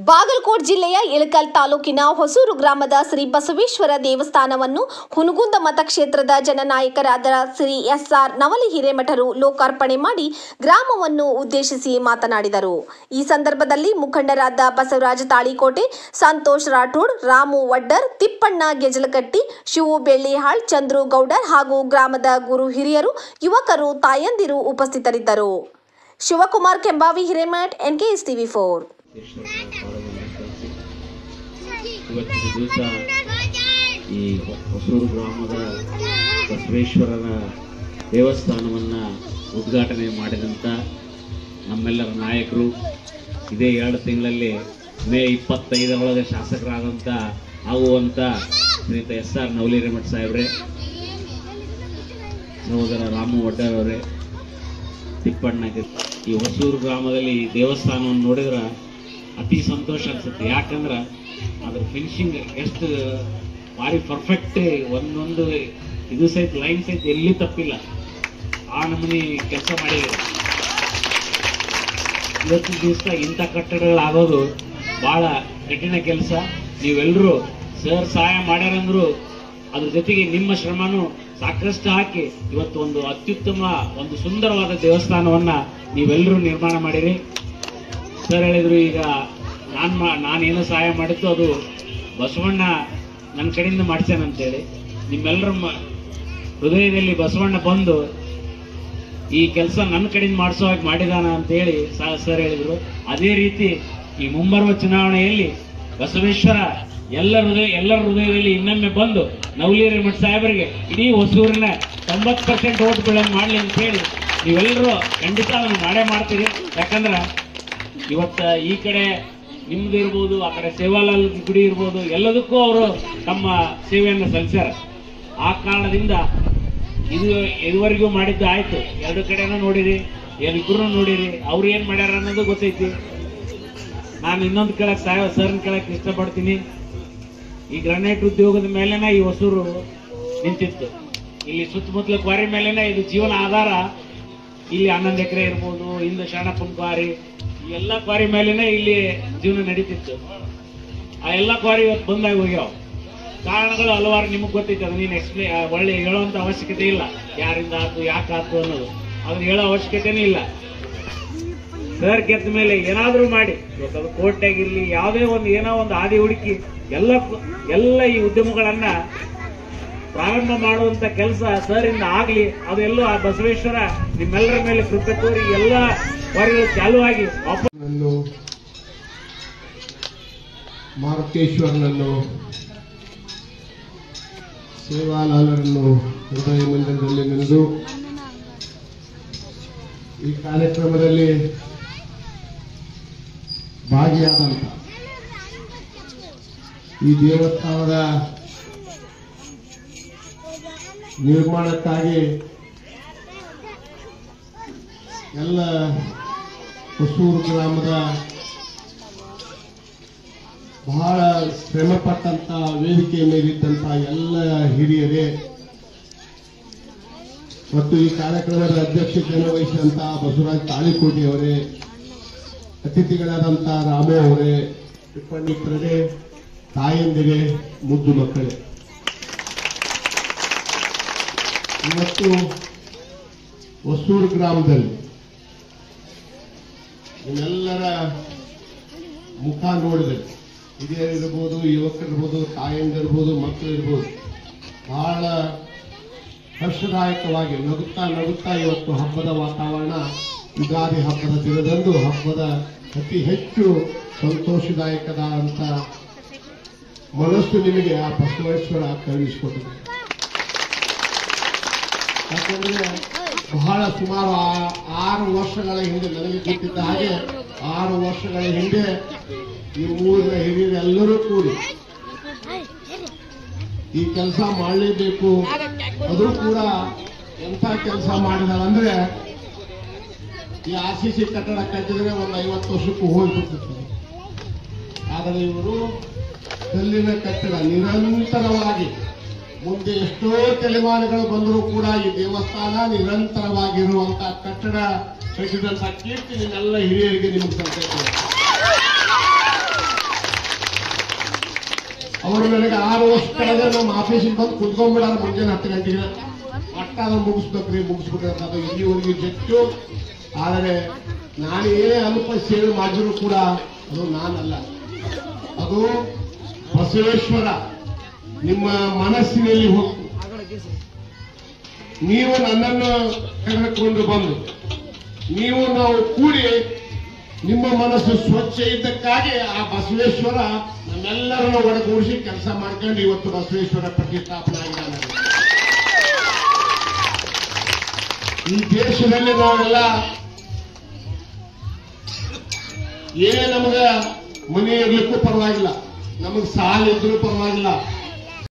ಬಾಗಲಕೋಟ್ ಜಿಲ್ಲೆಯ ಇಳಕಲ್ ತಾಲೂಕಿನ ಹೊಸೂರು ಗ್ರಾಮದ ಶ್ರೀ ಬಸವೇಶ್ವರ ದೇವಸ್ಥಾನವನ್ನು ಹುನಗುಂದ ಮತಕ್ಷೇತ್ರದ ಜನನಾಯಕರಾದ ಶ್ರೀ ಎಸ್ಆರ್ ನವಲಿ ಹಿರೇಮಠರು ಲೋಕಾರ್ಪಣೆ ಮಾಡಿ ಗ್ರಾಮವನ್ನು ಉದ್ದೇಶಿಸಿ ಮಾತನಾಡಿದರು ಈ ಸಂದರ್ಭದಲ್ಲಿ ಮುಖಂಡರಾದ ಬಸವರಾಜ ತಾಳಿಕೋಟೆ ಸಂತೋಷ್ ರಾಠೋಡ್ ರಾಮು ವಡ್ಡರ್ ತಿಪ್ಪಣ್ಣ ಗೆಜಲಕಟ್ಟಿ ಶಿವು ಬೆಳ್ಳಿಹಾಳ್ ಚಂದ್ರು ಗೌಡರ್ ಹಾಗೂ ಗ್ರಾಮದ ಗುರು ಹಿರಿಯರು ಯುವಕರು ತಾಯಂದಿರು ಉಪಸ್ಥಿತರಿದ್ದರು Shivakumar Kembhavi Hiremath N K S TV four ಇವತ್ತಿನ ದಿವಸ ಈ ಹೊಸೂರು ಗ್ರಾಮದ ಬಸವೇಶ್ವರರ ದೇವಸ್ಥಾನವನ್ನು ಉದ್ಘಾಟನೆ ಮಾಡಿದಂಥ ನಮ್ಮೆಲ್ಲರ ನಾಯಕರು ಇದೇ ಎರಡು ತಿಂಗಳಲ್ಲಿ ಮೇ ಇಪ್ಪತ್ತೈದರೊಳಗೆ ಶಾಸಕರಾದಂಥ ಆಗುವಂಥ ಶ್ರೀಯುತ ಎಸ್ ಆರ್ ನವಲಿರೇಮಠ್ ಸಾಹೇಬ್ರೆ ಸಹೋದರ ರಾಮು ವಡ್ಡರ್ ಅವರೇ ತಿಪ್ಪಣ್ಣ ಗೆ- ಈ ಹೊಸೂರು ಗ್ರಾಮದಲ್ಲಿ ಈ ದೇವಸ್ಥಾನವನ್ನು ನೋಡಿದ್ರೆ ಅತಿ ಸಂತೋಷ ಅನ್ಸುತ್ತೆ ಯಾಕಂದ್ರೆ ಅದ್ರ ಫಿನಿಶಿಂಗ್ ಎಷ್ಟು ಭಾರಿ ಪರ್ಫೆಕ್ಟ್ ಒಂದೊಂದು ಇದು ಸಹಿತ ಲೈನ್ ಸಹಿತ ಎಲ್ಲಿ ತಪ್ಪಿಲ್ಲ ಆ ನಮೂನಿ ಕೆಲಸ ಮಾಡಿದ್ದಾರೆ ಇವತ್ತಿನ ದಿವಸ ಇಂಥ ಕಟ್ಟಡಗಳಾಗೋದು ಬಹಳ ಕಠಿಣ ಕೆಲಸ ನೀವೆಲ್ಲರೂ ಸರ್ ಸಹಾಯ ಮಾಡ್ಯಾರಂದ್ರು ಅದ್ರ ಜೊತೆಗೆ ನಿಮ್ಮ ಶ್ರಮನು ಸಾಕಷ್ಟು ಹಾಕಿ ಇವತ್ತು ಒಂದು ಅತ್ಯುತ್ತಮ ಒಂದು ಸುಂದರವಾದ ದೇವಸ್ಥಾನವನ್ನ ನೀವೆಲ್ಲರೂ ನಿರ್ಮಾಣ ಮಾಡಿರಿ ಸರ್ ಹೇಳಿದ್ರು ಈಗ ನಾನು ಮಾ ನಾನೇನು ಸಹಾಯ ಮಾಡಿದ್ದು ಅದು ಬಸವಣ್ಣ ನನ್ನ ಕಡೆಯಿಂದ ಮಾಡ್ಸ್ಯಾನಂತೇಳಿ ನಿಮ್ಮೆಲ್ಲರ ಮ- ಹೃದಯದಲ್ಲಿ ಬಸವಣ್ಣ ಬಂದು ಈ ಕೆಲಸ ನನ್ನ ಕಡೆಯಿಂದ ಮಾಡಿಸೋ ಹಾಗೆ ಮಾಡಿದಾನ ಅಂತೇಳಿ ಸ- ಸರ್ ಹೇಳಿದ್ರು ಅದೇ ರೀತಿ ಈ ಮುಂಬರುವ ಚುನಾವಣೆಯಲ್ಲಿ ಬಸವೇಶ್ವರ ಎಲ್ಲ ಹೃದಯ ಎಲ್ಲರ ಹೃದಯದಲ್ಲಿ ಇನ್ನೊಮ್ಮೆ ಬಂದು ನವಲಿ ಮಠ ಸಾಹೇಬರಿಗೆ ಇಡೀ ಹೊಸೂರಿನ ತೊಂಬತ್ತು ಪರ್ಸೆಂಟ್ ಓಟ್ ಬೀಳಂಗ್ ಮಾಡಲಿ ಅಂತ ಹೇಳಿ ನೀವೆಲ್ಲರೂ ಖಂಡಿತ ಅದನ್ನು ಮಾಡೇ ಮಾಡ್ತೀರಿ ಯಾಕಂದ್ರೆ ಇವತ್ತ ಈ ಕಡೆ ನಿಮ್ದು ಇರ್ಬೋದು ಆ ಕಡೆ ಸೇವಾಲಾಲ್ ಗುಡಿ ಇರ್ಬೋದು ಎಲ್ಲದಕ್ಕೂ ಅವರು ತಮ್ಮ ಸೇವೆಯನ್ನು ಸಲ್ಲಿಸ್ಯಾರ ಆ ಕಾರಣದಿಂದ ಇದು ಇದುವರೆಗೂ ಮಾಡಿದ್ದು ಆಯ್ತು ಎರಡು ಕಡೆನೂ ನೋಡಿರಿ ಇಬ್ಬರು ನೋಡಿರಿ ಅವ್ರು ಏನ್ ಮಾಡ್ಯಾರ ಅನ್ನೋದು ಗೊತ್ತೈತಿ ನಾನು ಇನ್ನೊಂದು ಕೇಳಕ್ ಸಾಯ ಸರ್ನ್ ಕೇಳಕ್ ಇಷ್ಟಪಡ್ತೀನಿ ಈ ಗ್ರಾನೈಟ್ ಉದ್ಯೋಗದ ಮೇಲೆನೆ ಈ ಹೊಸೂರು ನಿಂತಿತ್ತು ಇಲ್ಲಿ ಸುತ್ತಮುತ್ತಲ ಕ್ವಾರಿ ಮೇಲೆನೆ ಇದು ಜೀವನ ಆಧಾರ ಇಲ್ಲಿ ಹನ್ನೊಂದು ಎಕರೆ ಇರ್ಬೋದು ಹಿಂದೆ ಶರಣಪ್ಪನ ಕ್ವಾರಿ ಈ ಎಲ್ಲ ಕ್ವಾರಿ ಮೇಲೆನೆ ಇಲ್ಲಿ ಜೀವನ ನಡೀತಿತ್ತು ಆ ಎಲ್ಲ ಕ್ವಾರಿ ಇವತ್ತು ಬಂದಾಗ ಹೋಗ್ಯಾವ ಕಾರಣಗಳು ಹಲವಾರು ನಿಮಗೆ ಗೊತ್ತೈತೆ ಅದು ನೀನು ಎಕ್ಸ್ಪ್ಲೇ ಒಳ್ಳೆ ಹೇಳುವಂತ ಅವಶ್ಯಕತೆ ಇಲ್ಲ ಯಾರಿಂದ ಆತು ಯಾಕೆ ಆತು ಅನ್ನೋದು ಅದನ್ನ ಹೇಳೋ ಅವಶ್ಯಕತೆನೇ ಇಲ್ಲ ಸರ್ ಗೆದ್ದ ಮೇಲೆ ಏನಾದ್ರೂ ಮಾಡಿ ಇವತ್ತು ಅದು ಕೋರ್ಟ್ ಆಗಿರ್ಲಿ ಯಾವುದೇ ಒಂದು ಏನೋ ಒಂದು ಹಾದಿ ಹುಡುಕಿ ಎಲ್ಲ ಎಲ್ಲ ಈ ಉದ್ಯಮಗಳನ್ನ ಪ್ರಾರಂಭ ಮಾಡುವಂತ ಕೆಲಸ ಸರ್ ಇಂದ ಆಗ್ಲಿ ಅದೆಲ್ಲೋ ಆ ಬಸವೇಶ್ವರ ನಿಮ್ಮೆಲ್ಲರ ಮೇಲೆ ಕೃಪೆ ತೋರಿ ಎಲ್ಲ ಕ್ವಾರಿಗಳು ಚಾಲು ಆಗಿ ವಾಪಸ್ ನನ್ನು ಮಾರುತೇಶ್ವರನನ್ನು ಸೇವಾಲಾಲರನ್ನು ಹೃದಯ ಮಂದಿರದಲ್ಲಿ ನೆನೆದು ಈ ಕಾರ್ಯಕ್ರಮದಲ್ಲಿ ಭಾಗಿಯಾದಂತ ಈ ದೇವಸ್ಥಾನದ ನಿರ್ಮಾಣಕ್ಕಾಗಿ ಎಲ್ಲ ಹೊಸೂರು ಗ್ರಾಮದ ಬಹಳ ಶ್ರಮಪಟ್ಟಂತ ವೇದಿಕೆ ಮೇಲಿದ್ದಂತ ಎಲ್ಲ ಹಿರಿಯರೇ ಮತ್ತು ಈ ಕಾರ್ಯಕ್ರಮದ ಅಧ್ಯಕ್ಷತೆಯನ್ನು ವಹಿಸಿದಂತ ಬಸವರಾಜ್ ತಾಳಿಕೋಟಿ ಅವರೇ ಅತಿಥಿಗಳಾದಂತ ರಾಮು ಅವರೇ ಟಿಪ್ಪಣಿಕರೇ ತಾಯಂದಿರೇ ಮುದ್ದು ಮಕ್ಕಳೇ ಇವತ್ತು ಹೊಸೂರು ಗ್ರಾಮದಲ್ಲಿ ನಿಮ್ಮೆಲ್ಲರ ಮುಖ ನೋಡಿದ್ರೆ ಹಿರಿಯರಿರ್ಬೋದು ಯುವಕರಿರ್ಬೋದು ತಾಯಂದಿರ್ಬೋದು ಮಕ್ಕಳಿರ್ಬೋದು ಬಹಳ ಹರ್ಷದಾಯಕವಾಗಿ ನಗುತ್ತಾ ನಗುತ್ತಾ ಇವತ್ತು ಹಬ್ಬದ ವಾತಾವರಣ ಯುಗಾದಿ ಹಬ್ಬದ ದಿನದಂದು ಹಬ್ಬದ ಅತಿ ಹೆಚ್ಚು ಸಂತೋಷದಾಯಕದ ಅಂತ ಮನಸ್ಸು ನಿಮಗೆ ಆ ಬಸವೇಶ್ವರ ಕಳುಹಿಸಿಕೊಟ್ಟಿದೆ ಯಾಕಂದ್ರೆ ಬಹಳ ಸುಮಾರು ಆ- ಆರು ವರ್ಷಗಳ ಹಿಂದೆ ನನಗೆ ಗೊತ್ತಿದ್ದ ಹಾಗೆ ಆರು ವರ್ಷಗಳ ಹಿಂದೆ ಈ ಊರಿನ ಹಿರಿಯರೆಲ್ಲರೂ ಕೂಡಿ ಈ ಕೆಲಸ ಮಾಡಲೇಬೇಕು ಅದು ಕೂಡ ಎಂಥ ಕೆಲಸ ಮಾಡಿದಾರಂದ್ರೆ ಈ ಆರ್ ಸಿ ಸಿ ಕಟ್ಟಡ ಕಟ್ಟಿದ್ರೆ ಒಂದು ಐವತ್ತು ವರ್ಷಕ್ಕೂ ಹೋಗ್ಬಿಡ್ತಿತ್ತು ಆದರೆ ಇವರು ಕಲ್ಲಿನ ಕಟ್ಟಡ ನಿರಂತರವಾಗಿ ಮುಂದೆ ಎಷ್ಟೋ ತಲೆಮಾರುಗಳು ಬಂದರೂ ಕೂಡ ಈ ದೇವಸ್ಥಾನ ನಿರಂತರವಾಗಿರುವಂತಹ ಕಟ್ಟಡ ಕಟ್ಟಿದಂತಹ ಕೀರ್ತಿ ನಿಮ್ಮೆಲ್ಲ ಹಿರಿಯರಿಗೆ ನಿಮಗೆ ಸಲ್ತೈತೆ ಅವರು ನನಗೆ ಆರು ವರ್ಷ ಕೆಳಗೆ ನಮ್ಮ ಆಫೀಸಿಗೆ ಬಂದು ಕುತ್ಕೊಂಡ್ಬಿಡಾರ ಮುಂಜಾನೆ ಹತ್ತು ಗಂಟೆಗೆ ಒಟ್ಟ ಅದನ್ನ ಮುಗಿಸ್ಬೇಕ್ರಿ ಮುಗಿಸ್ಬಿಟ್ರೆ ಅಂತ ಅದು ಇಲ್ಲಿವರೆಗೂ ಜಟ್ಟು ಆದರೆ ನಾನು ಏನೇ ಅಲ್ಪ ಸೇವೆ ಮಾಡಿದ್ರು ಕೂಡ ಅದು ನಾನಲ್ಲ ಅದು ಬಸವೇಶ್ವರ ನಿಮ್ಮ ಮನಸ್ಸಿನಲ್ಲಿ ಹೋಗ್ತು ನೀವು ನನ್ನನ್ನು ಕರೆದುಕೊಂಡು ಬಂದು ನೀವು ನಾವು ಕೂಡಿ ನಿಮ್ಮ ಮನಸ್ಸು ಸ್ವಚ್ಛ ಇದ್ದಕ್ಕಾಗಿ ಆ ಬಸವೇಶ್ವರ ನಮ್ಮೆಲ್ಲರನ್ನು ಒಡಗೂಡಿಸಿ ಕೆಲಸ ಮಾಡ್ಕೊಂಡು ಇವತ್ತು ಬಸವೇಶ್ವರ ಪ್ರತಿಷ್ಠಾಪನೆ ಆಗಿದ್ದಾನೆ ಈ ದೇಶದಲ್ಲಿ ನಾವೆಲ್ಲ ಏನೇ ನಮಗ ಮನೆ ಇರ್ಲಿಕ್ಕೂ ಪರವಾಗಿಲ್ಲ ನಮಗ್ ಸಾಲ ಇದ್ರೂ ಪರವಾಗಿಲ್ಲ